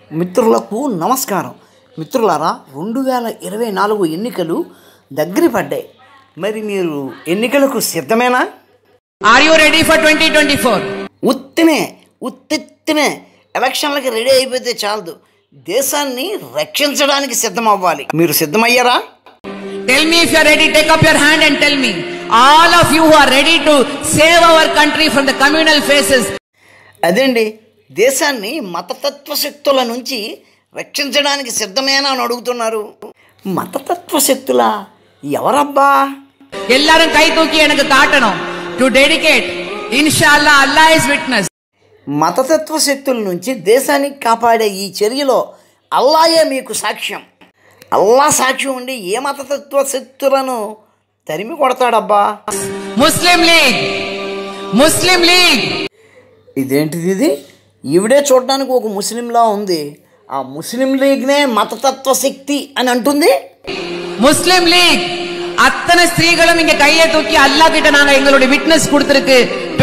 మిత్రులకు నమస్కారం మిత్రులారా రెండు వేల ఇరవై నాలుగు ఎన్నికలు దగ్గర పడ్డాయి మరి మీరు ఎన్నికలకు సిద్ధమేనా Are you ready for 2024? ఉత్తినే ఉత్తెత్తినే ఎలక్షన్లకి రెడీ అయిపోతే చాలదు దేశాన్ని రక్షించడానికి సిద్ధం అవ్వాలి మీరు సిద్ధమయ్యారా Tell me if you are ready. Take up your hand and tell me. All of you who are ready to save our country from the communal faces. అదేండి దేశాన్ని మతతత్వ శక్తుల నుంచి రక్షించడానికి సిద్ధమేనా అని అడుగుతున్నారు మతతత్వ శక్తుల ఎవరబ్బా எல்லாரும் கை தூக்கி எனக்கு காட்டணும் டு டெடிகேட் இன்ஷால்லா அல்லாஹ் இஸ் விட்னஸ் మతతత్వ శక్తుల నుంచి దేశాన్ని కాపాడే ఈ చర్యలో అల్లాయే మీకు సాక్ష్యం అల్లా సాక్ష్యం ఉండి ఏ మతతత్వ శక్తులను తరిమి కొడతాడబ్బా ముస్లిం లీగ్ ముస్లిం లీగ్ ఇదేంటిది ఇది ఈవిడే చూడడానికి ఒక ముస్లింలా ఉంది ఆ ముస్లిం లీగ్నే మతతత్వ శక్తి అని అంటుంది முஸ்லிம் லீக் அத்தனை ஸ்திரீகளும் இங்க கையை தூக்கி அல்லாஹ் கிட்ட நாங்க எங்களுடைய விட்னஸ் கொடுத்திருக்கு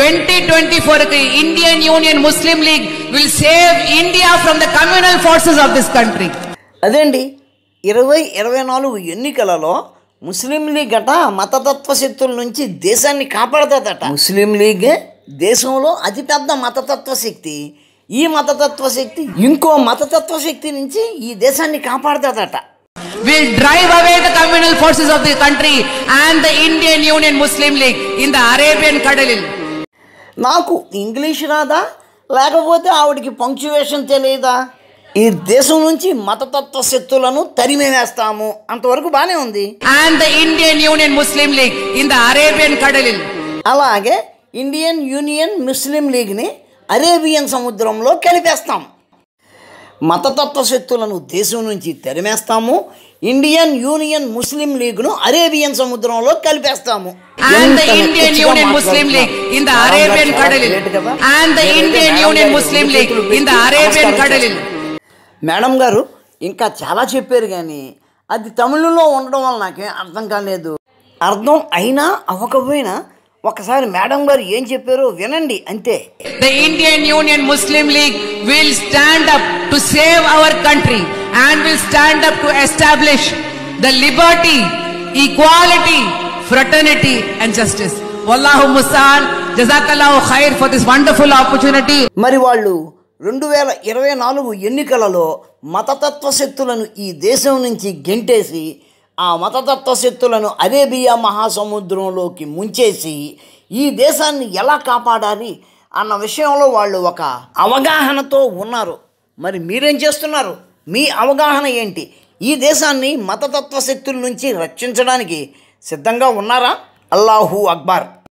2024 க்கு Indian Union Muslim League will save India from the communal forces of this country అదేండి ఇరవై ఇరవై నాలుగు ఎన్నికలలో ముస్లిం లీగ్ అట మతతత్వ శక్తుల నుంచి దేశాన్ని కాపాడుతుందట ముస్లిం లీగ్ దేశంలో అతిపెద్ద మతతత్వ శక్తి ఈ మతతత్వ శక్తి ఇంకో మతతత్వ శక్తి నుంచి ఈ దేశాన్ని కాపాడుతుందట will drive away the communal forces of the country and the Indian Union Muslim League in the Arabian Kadalil. నాకు ఇంగ్లీష్ రాదా లేకపోతే ఆవిడికి పంక్చువేషన్ తెలియదా ఈ దేశం నుంచి మతతత్వ శక్తులను తరిమేవేస్తాము అంతవరకు బాగానే ఉంది And the Indian Union Muslim League in the Arabian Kadalil. అలాగే ఇండియన్ యూనియన్ ముస్లిం లీగ్ని అరేబియన్ సముద్రంలో కలిపేస్తాం మతతత్వ శక్తులను దేశం నుంచి తరిమేస్తాము ఇండియన్ యూనియన్ ముస్లిం లీగ్ను అరేబియన్ సముద్రంలో కలిపేస్తాము And the ఎంత Indian పిచ్చిగా Union Muslim మాట్లాడుతున్నారు. League in the రామ్ గారు Arabian చాలా Kadalil. great కదా? And the నేనైతే Indian మేడం Union గారికి Muslim రెండు League చేతులు in the పెట్టి Arabian నమస్కారం Kadalil. చేస్తాను. మేడం గారు ఇంకా చాలా చెప్పారు కానీ అది తమిళంలో ఉండడం వల్ల నాకేం అర్థం కాలేదు అర్థం అయినా అవ్వకపోయినా ఒకసారి మేడం గారు ఏం చెప్పారో వినండి అంతే The Indian Union Muslim League will stand up to save our country and will stand up to establish the liberty, equality, fraternity and justice. Wallahu Musa'an, Jazakallahu khair for this wonderful opportunity. మరి వాళ్ళు రెండు వేల ఇరవై నాలుగు ఎన్నికలలో మతతత్వ శక్తులను ఈ దేశం నుంచి గెంటేసి ఆ మతతత్వ శక్తులను అరేబియా మహాసముద్రంలోకి ముంచేసి ఈ దేశాన్ని ఎలా కాపాడాలి అన్న విషయంలో వాళ్ళు ఒక అవగాహనతో ఉన్నారు మరి మీరేం చేస్తున్నారు మీ అవగాహన ఏంటి ఈ దేశాన్ని మతతత్వ శక్తుల నుంచి రక్షించడానికి సిద్ధంగా ఉన్నారా అల్లాహూ అక్బర్